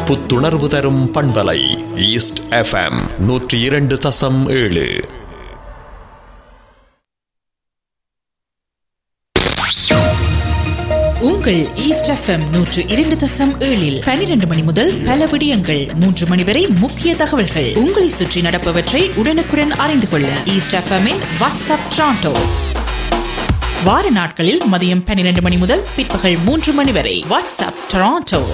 புத்துணர்வு தரும் பண்பலை ஈஸ்ட் எஃப்எம் நூற்றி இரண்டு தசம் ஏழு உங்கள் ஈஸ்ட் எஃப்எம் நூற்று இரண்டு தசம் ஏழில் பனிரெண்டு மணி முதல் பல விடயங்கள் மூன்று மணி வரை முக்கிய தகவல்கள் உங்களை சுற்றி நடப்பவற்றை உடனுக்குடன் அறிந்து கொள்ள ஈஸ்ட் எஃப்எம்மின் வாட்ஸ்அப் ட்ராண்டோ வார நாட்களில் மதியம் பன்னிரண்டு மணி முதல் பிற்பகல் மூன்று மணி வரை வாட்ஸ்அப் டொராண்டோ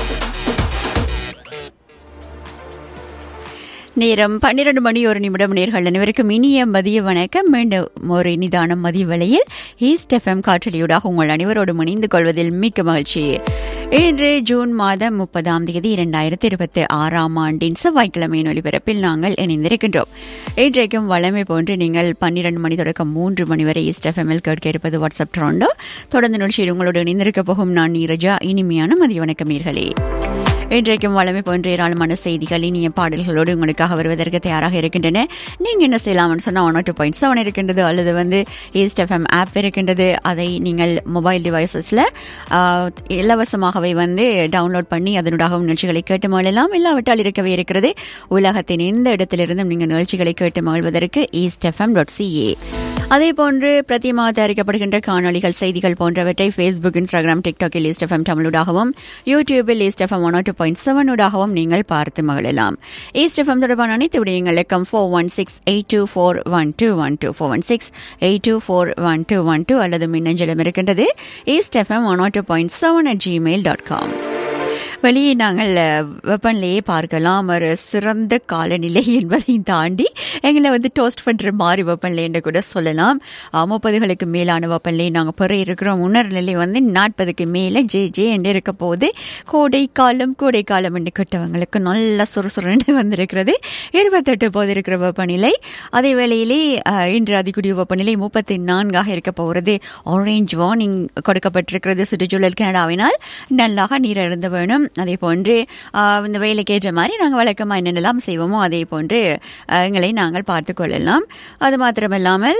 நேரம் பன்னிரண்டு மணி ஒரு நிமிடம் நேர்கள் அனைவருக்கும் இனிய மதிய வணக்கம் மீண்டும் ஒரு நிதானம் மதிய வேளையில் ஈஸ்ட் எஃப்எம் காற்றலியூடாக உங்கள் அனைவரோடு இணைந்து கொள்வதில் மிக்க மகிழ்ச்சி இன்று ஜூன் மாதம் முப்பதாம் தேதி இரண்டாயிரத்தி இருபத்தி ஆறாம் ஆண்டின் செவ்வாய்க்கிழமையின் ஒலிபரப்பில் நாங்கள் இணைந்திருக்கின்றோம் இன்றைக்கும் வளமை போன்று நீங்கள் பன்னிரண்டு மணி தொடக்கம் மூன்று மணி வரை ஈஸ்ட் எஃப்எம்எல் கேட்க இருப்பது வாட்ஸ்அப் ட்ரோண்டோ தொடர்ந்து நிகழ்ச்சியில் உங்களோடு இணைந்திருக்க போகும் நான் நீரஜா இனிமையான மதிய வணக்கம் நேர்களே இன்றைக்கும் வளமை போன்ற ஏராளமான செய்திகள் இனிய பாடல்களோடு உங்களுக்காக வருவதற்கு தயாராக இருக்கின்றன நீங்க என்ன செய்யலாம்னு சொன்னா ஒன் டூ பாயிண்ட் செவன் இருக்கின்றது அல்லது வந்து ஈஸ்ட் எஃப்எம் ஆப் இருக்கின்றது அதை நீங்கள் மொபைல் டிவைசஸ்ல இலவசமாகவே வந்து டவுன்லோட் பண்ணி அதனூடாக நிகழ்ச்சிகளை கேட்டு மகிழலாம் இல்லாவிட்டால் இருக்கவே இருக்கிறது உலகத்தின் எந்த இடத்திலிருந்தும் நீங்கள் நிகழ்ச்சிகளை கேட்டு மகிழ்வதற்கு ஈஸ்ட் எஃப்எம் டாட் சிஏ அதே போன்று பிரதிமாக தயாரிக்கப்படுகின்ற காணொலிகள் செய்திகள் போன்றவற்றை ஃபேஸ்புக் இன்ஸ்டாகிராம் டிக்டாக்கில் ஈஸ்ட் எஃப்எம் தமிழூடாகவும் யூடியூபில் East FM one two point செவனூடாகவும் நீங்கள் பார்த்து மகிழலாம் ஈஸ்ட் எஃப்எம் தொடர்பான அனைத்து விடயங்களுக்கும் four one six eight two four one two one two four one six eight two four one two one two அல்லது மின்னஞ்சலம் இருக்கின்றது East FM one two point seven at Gmail dot com வெளியே நாங்கள் வெப்பன்லேயே பார்க்கலாம் ஒரு சிறந்த காலநிலை என்பதை தாண்டி எங்களை வந்து டோஸ்ட் பண்ணுற மாதிரி வெப்பன்லேன்னு கூட சொல்லலாம் முப்பதுகளுக்கு மேலான வெப்பன்லேயே நாங்கள் பிற இருக்கிறோம் உணர்நிலை வந்து நாற்பதுக்கு மேலே ஜே ஜே என்று இருக்க போது கோடை காலம் கோடை காலம் என்று கிட்டவங்களுக்கு நல்ல சுறுசுறுன்னு வந்திருக்கிறது இருபத்தெட்டு போது இருக்கிற வெப்பநிலை அதே வேளையிலே இன்று அதிகூடிய வெப்பநிலை முப்பத்தி நான்காக இருக்க போகிறது ஆரேஞ்ச் வார்னிங் கொடுக்கப்பட்டிருக்கிறது சுற்றுச்சூழல் கனடாவினால் நல்லாக நீர் அருந்த வேணும் அதே போன்று இந்த வேலைக்கு ஏற்ற மாதிரி நாங்கள் வழக்கமாக என்னென்னலாம் செய்வோமோ அதே போன்று எங்களை நாங்கள் பார்த்து கொள்ளலாம் அது மாத்திரமில்லாமல்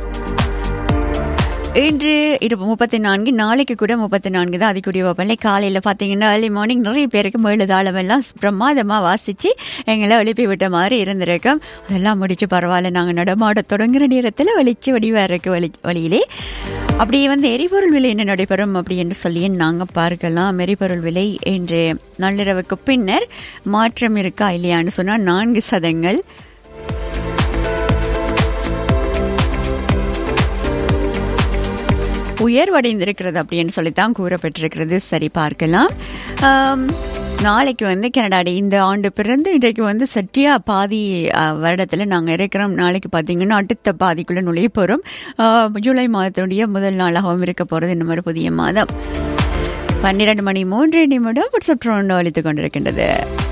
இன்று இரு முப்பத்தி நான்கு நாளைக்கு கூட முப்பத்தி நான்கு தான் அதிகூடிய வெப்பநிலை காலையில் பார்த்தீங்கன்னா ஏர்லி மார்னிங் நிறைய பேருக்கு மேலுதாளமெல்லாம் பிரமாதமாக வாசித்து எங்களை எழுப்பி விட்ட மாதிரி இருந்திருக்கோம் அதெல்லாம் முடிச்சு பரவாயில்ல நாங்கள் நடமாட தொடங்குற நேரத்தில் வெளிச்சு வடிவாக இருக்கு வழி வழியிலே அப்படியே வந்து எரிபொருள் விலை என்ன நடைபெறும் அப்படி என்று சொல்லி நாங்கள் பார்க்கலாம் எரிபொருள் விலை இன்று நள்ளிரவுக்கு பின்னர் மாற்றம் இருக்கா இல்லையான்னு சொன்னால் நான்கு சதங்கள் உயர்வடைந்திருக்கிறது அப்படின்னு சொல்லித்தான் கூறப்பட்டிருக்கிறது சரி பார்க்கலாம் நாளைக்கு வந்து கனடாடி இந்த ஆண்டு பிறந்து இன்றைக்கு வந்து சற்றியா பாதி வருடத்தில் நாங்கள் இருக்கிறோம் நாளைக்கு பார்த்தீங்கன்னா அடுத்த பாதிக்குள்ளே நுழைய போகிறோம் ஜூலை மாதத்தினுடைய முதல் நாளாகவும் இருக்க போகிறது இந்த மாதிரி புதிய மாதம் பன்னிரண்டு மணி மூன்று நிமிடம் வாட்ஸ்அப் ட்ரோண்டோ அளித்துக் கொண்டிருக்கின்றது